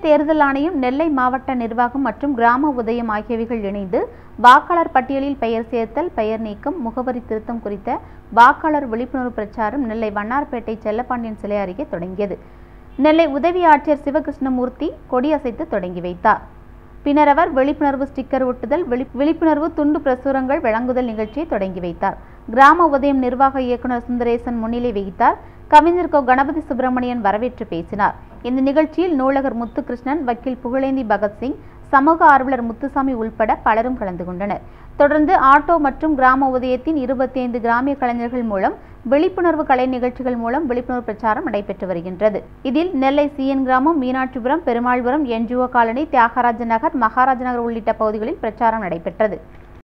தேர்தல் ஆணையம் நெல்லை மாவட்ட நிர்வாகம் மற்றும் கிராம உதயம் ஆகியவைகள் இணைந்து வாக்காளர் பட்டியலில் பெயர் சேர்த்தல் பெயர் நீக்கம் முகவரி திருத்தம் குறித்த வாக்காளர் விழிப்புணர்வு பிரச்சாரம் நெல்லை வண்ணார்பேட்டை செல்லப்பாண்டியன் சிலை அருகே தொடங்கியது நெல்லை உதவி ஆட்சியர் சிவகிருஷ்ணமூர்த்தி கொடியசைத்து தொடங்கி வைத்தார் பின்னர் அவர் விழிப்புணர்வு ஸ்டிக்கர் ஒட்டுதல் விழி- விழிப்புணர்வு துண்டு பிரசுரங்கள் வழங்குதல் நிகழ்ச்சியை தொடங்கி வைத்தார் கிராம உதயம் நிர்வாக இயக்குனர் சுந்தரேசன் முன்னிலை வகித்தார் கவிஞர் கோ கணபதி சுப்பிரமணியன் வரவேற்று பேசினார் இந்த நிகழ்ச்சியில் நூலகர் முத்துகிருஷ்ணன் வக்கீல் புகழேந்தி பகத்சிங் சமூக ஆர்வலர் முத்துசாமி உள்பட பலரும் கலந்து கொண்டனர் தொடர்ந்து ஆட்டோ மற்றும் கிராம உதயத்தின் இருபத்தி ஐந்து கிராமிய கலைஞர்கள் மூலம் விழிப்புணர்வு கலை நிகழ்ச்சிகள் மூலம் விழிப்புணர்வு பிரச்சாரம் நடைபெற்று வருகின்றது இதில் நெல்லை சிஎன் கிராமம் மீனாட்சிபுரம் பெருமாள்புரம் என்ஜிஓ காலனி தியாகராஜ நகர் மகாராஜ நகர் உள்ளிட்ட பகுதிகளில் பிரச்சாரம் நடைபெற்றது